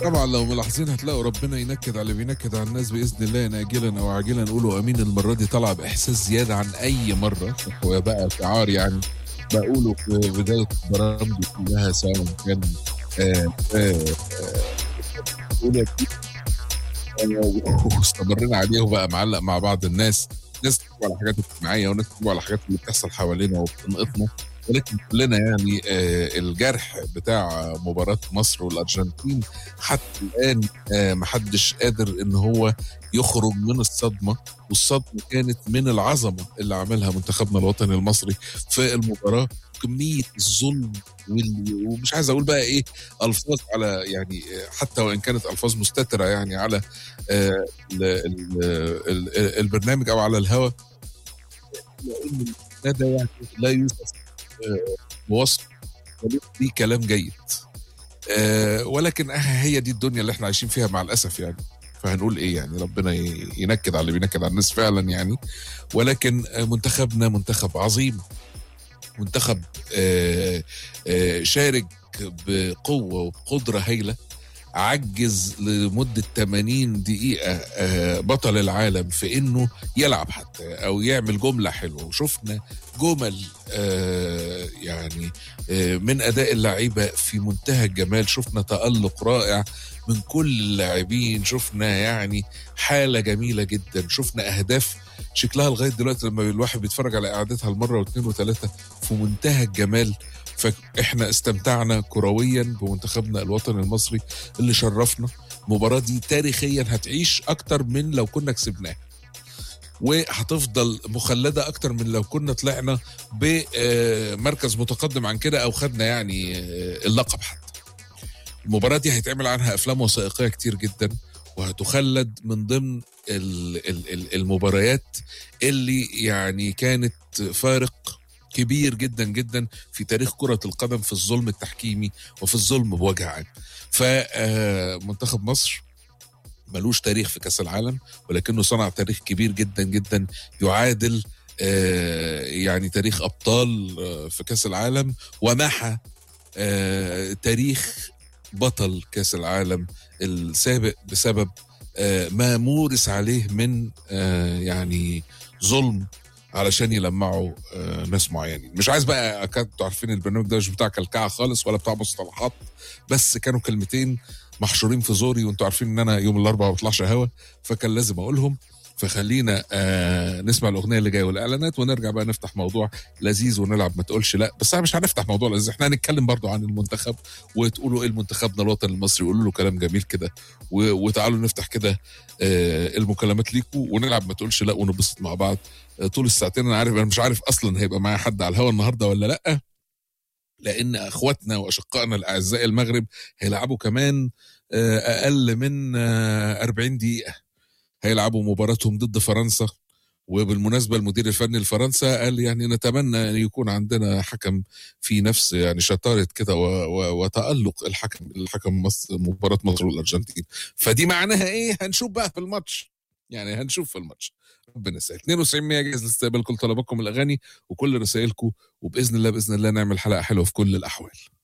طبعا لو ملاحظين هتلاقوا ربنا ينكد على اللي بينكد على الناس باذن الله ناجلا او عاجلا نقولوا امين المره دي طالعه باحساس زياده عن اي مره هو بقى شعار يعني بقوله في بدايه برامجي كلها سواء كان آه آه آه واستمرينا عليه وبقى معلق مع بعض الناس ناس تكتب على حاجات اجتماعيه وناس تكتب على حاجات اللي بتحصل حوالينا وبتنقطنا ولكن كلنا يعني آه الجرح بتاع مباراة مصر والأرجنتين حتى الآن آه محدش قادر إن هو يخرج من الصدمة والصدمة كانت من العظمة اللي عملها منتخبنا الوطني المصري في المباراة كمية الظلم وال- ومش عايز أقول بقى إيه ألفاظ على يعني آه، حتى وإن كانت ألفاظ مستترة يعني على آه، ال- ال- ال- البرنامج أو على الهوا لأن ده يعني لا يوصف آه، بوصف دي كلام جيد آه، ولكن آه، هي دي الدنيا اللي احنا عايشين فيها مع الاسف يعني فهنقول ايه يعني ربنا ي- ينكد على اللي بينكد على الناس فعلا يعني ولكن آه، منتخبنا منتخب عظيم منتخب آه، آه، شارك بقوه وبقدره هايله عجز لمدة 80 دقيقة آه، بطل العالم في انه يلعب حتى او يعمل جملة حلوة وشفنا جمل آه، يعني آه، من اداء اللعيبة في منتهى الجمال شفنا تألق رائع من كل اللاعبين شفنا يعني حالة جميلة جدا شفنا اهداف شكلها لغاية دلوقتي لما الواحد بيتفرج على اعادتها المرة واثنين وثلاثة في منتهى الجمال فاحنا استمتعنا كرويا بمنتخبنا الوطني المصري اللي شرفنا المباراة دي تاريخيا هتعيش أكتر من لو كنا كسبناها وهتفضل مخلدة أكتر من لو كنا طلعنا بمركز متقدم عن كده أو خدنا يعني آه، اللقب حتى المباراة دي هيتعمل عنها أفلام وثائقية كتير جدا وهتخلد من ضمن ال- ال- ال- المباريات اللي يعني كانت فارق كبير جدا جدا في تاريخ كرة القدم في الظلم التحكيمي وفي الظلم بوجه عام فمنتخب مصر ملوش تاريخ في كأس العالم ولكنه صنع تاريخ كبير جدا جدا يعادل آه، يعني تاريخ أبطال آه، في كأس العالم ومحى آه، تاريخ بطل كأس العالم السابق بسبب آه، ما مورس عليه من آه، يعني ظلم علشان يلمعوا آه، ناس معينين مش عايز بقى اكاد انتوا عارفين البرنامج ده مش بتاع كلكعه خالص ولا بتاع مصطلحات بس كانوا كلمتين محشورين في زوري وانتوا عارفين ان انا يوم الاربعاء ما بطلعش هوا فكان لازم اقولهم فخلينا آه نسمع الاغنيه اللي جايه والاعلانات ونرجع بقى نفتح موضوع لذيذ ونلعب ما تقولش لا بس احنا مش هنفتح موضوع لذيذ احنا هنتكلم برضو عن المنتخب وتقولوا ايه المنتخبنا الوطني المصري قولوا له كلام جميل كده و- وتعالوا نفتح كده آه المكالمات ليكوا ونلعب ما تقولش لا ونبسط مع بعض آه طول الساعتين انا عارف انا مش عارف اصلا هيبقى معايا حد على الهوا النهارده ولا لا لان اخواتنا واشقائنا الاعزاء المغرب هيلعبوا كمان آه، اقل من آه، 40 دقيقه هيلعبوا مباراتهم ضد فرنسا وبالمناسبه المدير الفني لفرنسا قال يعني نتمنى ان يكون عندنا حكم في نفس يعني شطاره كده و- و- وتالق الحكم الحكم مصر مباراه مصر والارجنتين فدي معناها ايه هنشوف بقى في الماتش يعني هنشوف في الماتش ربنا يسهل 92 100 جاهز لاستقبال كل طلباتكم الاغاني وكل رسائلكم وباذن الله باذن الله نعمل حلقه حلوه في كل الاحوال